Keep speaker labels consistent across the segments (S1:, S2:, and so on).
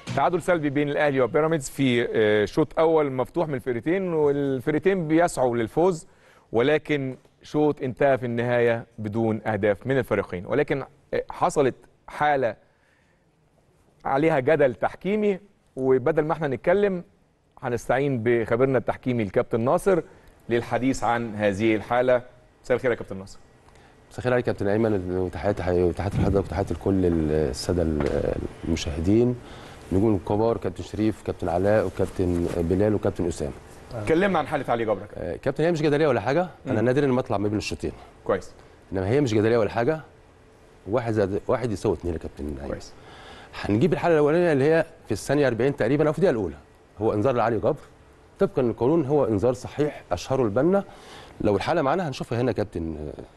S1: تعادل سلبي بين الاهلي وبيراميدز في آه، شوط اول مفتوح من الفرقتين والفرقتين بيسعوا للفوز ولكن شوط انتهى في النهايه بدون اهداف من الفريقين ولكن آه، حصلت حاله عليها جدل تحكيمي وبدل ما احنا نتكلم هنستعين بخبيرنا التحكيمي الكابتن ناصر للحديث عن هذه الحاله مساء الخير يا كابتن ناصر
S2: مساء الخير عليك كابتن ايمن وتحياتي وتحياتي لحضرتك وتحياتي لكل الساده المشاهدين نجوم الكبار كابتن شريف كابتن علاء وكابتن بلال وكابتن اسامه
S1: اتكلمنا عن حاله علي جبرك
S2: آه، كابتن هي مش جدليه ولا حاجه انا نادر لما اطلع ما بين الشوطين
S1: كويس
S2: انما هي مش جدليه ولا حاجه واحد زائد واحد يساوي اثنين يا كابتن ايمن
S1: كويس
S2: هنجيب الحاله الاولانيه اللي هي في الثانيه 40 تقريبا او في الدقيقه الاولى هو انذار لعلي جبر طبقا للقانون هو انذار صحيح اشهره البنا لو الحاله معانا هنشوفها هنا يا كابتن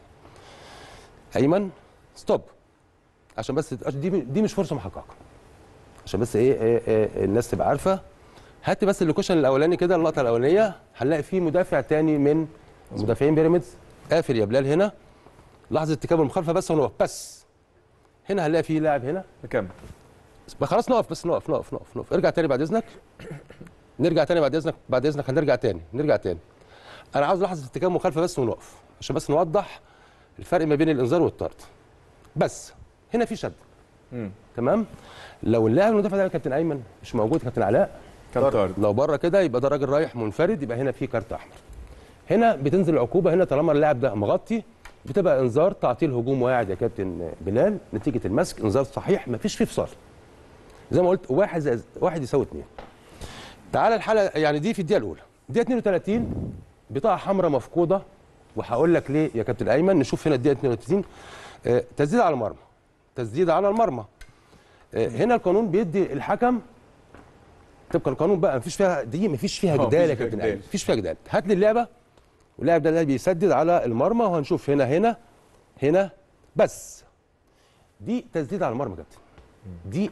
S2: آه، ايمن ستوب عشان بس دي دي مش فرصه محققه عشان بس ايه, إيه, إيه الناس تبقى عارفه هات بس اللوكيشن الاولاني كده اللقطه الاولانيه هنلاقي فيه مدافع تاني من مدافعين بيراميدز قافل يا بلال هنا لحظه ارتكاب المخالفه بس ونقف بس هنا هنلاقي فيه لاعب هنا
S1: نكمل
S2: بقى خلاص نقف بس نقف نقف نقف نقف ارجع تاني بعد اذنك نرجع تاني بعد اذنك بعد اذنك هنرجع تاني نرجع تاني انا عاوز لحظه ارتكاب مخالفه بس ونقف عشان بس نوضح الفرق ما بين الانذار والطرد بس هنا في شد
S1: مم.
S2: تمام لو اللاعب المدافع ده يا كابتن ايمن مش موجود كابتن علاء
S1: كان طارد
S2: لو بره كده يبقى ده راجل رايح منفرد يبقى هنا في كارت احمر هنا بتنزل العقوبه هنا طالما اللاعب ده مغطي بتبقى انذار تعطيل هجوم واعد يا كابتن بلال نتيجه المسك انذار صحيح مفيش فيه فصال زي ما قلت واحد زائد واحد يساوي اثنين تعالى الحاله يعني دي في الدقيقه الاولى الدقيقه 32 بطاقه حمراء مفقوده وهقول لك ليه يا كابتن ايمن نشوف هنا الدقيقه 32 آه، تسديد على المرمى تسديد على المرمى آه، هنا القانون بيدي الحكم طبقا القانون بقى مفيش فيها دي مفيش فيها
S1: آه،
S2: جدال يا
S1: مفيش فيها
S2: كابتن
S1: جدال.
S2: ايمن مفيش فيها جدال هات لي اللعبه واللاعب ده اللي بيسدد على المرمى وهنشوف هنا هنا هنا بس دي تسديد على المرمى يا كابتن دي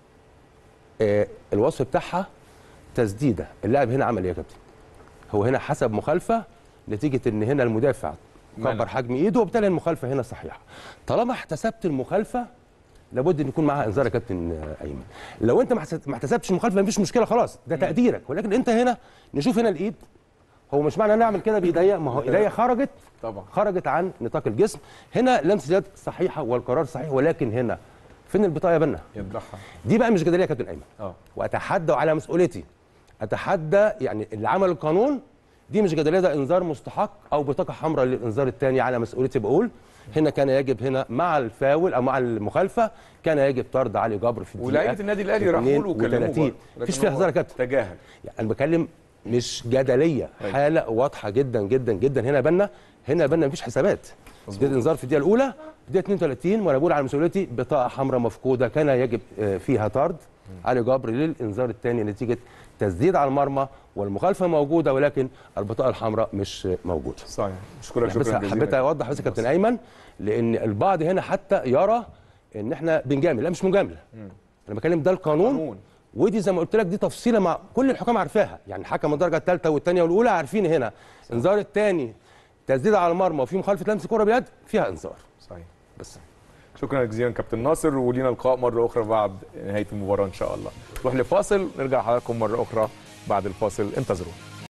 S2: آه الوصف بتاعها تسديده اللاعب هنا عمل ايه يا كابتن هو هنا حسب مخالفه نتيجه ان هنا المدافع
S1: منع.
S2: كبر حجم ايده وبالتالي المخالفه هنا صحيحه طالما احتسبت المخالفه لابد ان يكون معاها انذار يا كابتن آه، ايمن لو انت ما حسب- ما احتسبتش المخالفه مفيش مشكله خلاص ده تقديرك ولكن انت هنا نشوف هنا الايد هو مش معنى ان انا اعمل كده بايديا ما هو ايديا خرجت
S1: طبعا
S2: خرجت عن نطاق الجسم هنا لمس اليد صحيحه والقرار صحيح ولكن هنا فين البطاقه يا بنا
S1: يذبحها
S2: دي بقى مش جدليه يا كابتن ايمن
S1: اه
S2: واتحدى على مسؤوليتي اتحدى يعني اللي عمل القانون دي مش جدليه ده انذار مستحق او بطاقه حمراء للانذار الثاني على مسؤوليتي بقول هنا كان يجب هنا مع الفاول او مع المخالفه كان يجب طرد علي جبر في الدقيقه
S1: ولاعيبه النادي الاهلي راحوا له وكلموه
S2: 32
S1: برضه.
S2: مفيش
S1: لكن
S2: فيها
S1: هو
S2: هزار يا كابتن
S1: تجاهل
S2: يعني انا بكلم مش جدليه
S1: أيوة.
S2: حاله واضحه جدا جدا جدا هنا بنا هنا بنا مفيش حسابات
S1: مظبوط.
S2: دي انذار في الدقيقه الاولى الدقيقه 32 وانا بقول على مسؤوليتي بطاقه حمراء مفقوده كان يجب آه، فيها طرد علي جبر للانذار الثاني نتيجه تسديد على المرمى والمخالفه موجوده ولكن البطاقه الحمراء مش آه، موجوده
S1: صحيح اشكرك
S2: بس
S1: شكرا جزيلا
S2: حبيت اوضح بس يا كابتن ايمن لان البعض هنا حتى يرى ان احنا بنجامل لا مش مجامله انا بكلم ده القانون
S1: قانون.
S2: ودي زي ما قلت لك دي تفصيله مع كل الحكام عارفاها يعني حكم الدرجه الثالثه والثانيه والاولى عارفين هنا انذار الثاني تسديد على المرمى وفي مخالفه لمس كره بيد فيها انذار
S1: صحيح
S2: بس
S1: شكرا جزيلا كابتن ناصر ولينا لقاء مره اخرى بعد نهايه المباراه ان شاء الله نروح لفاصل نرجع لحضراتكم مره اخرى بعد الفاصل انتظرونا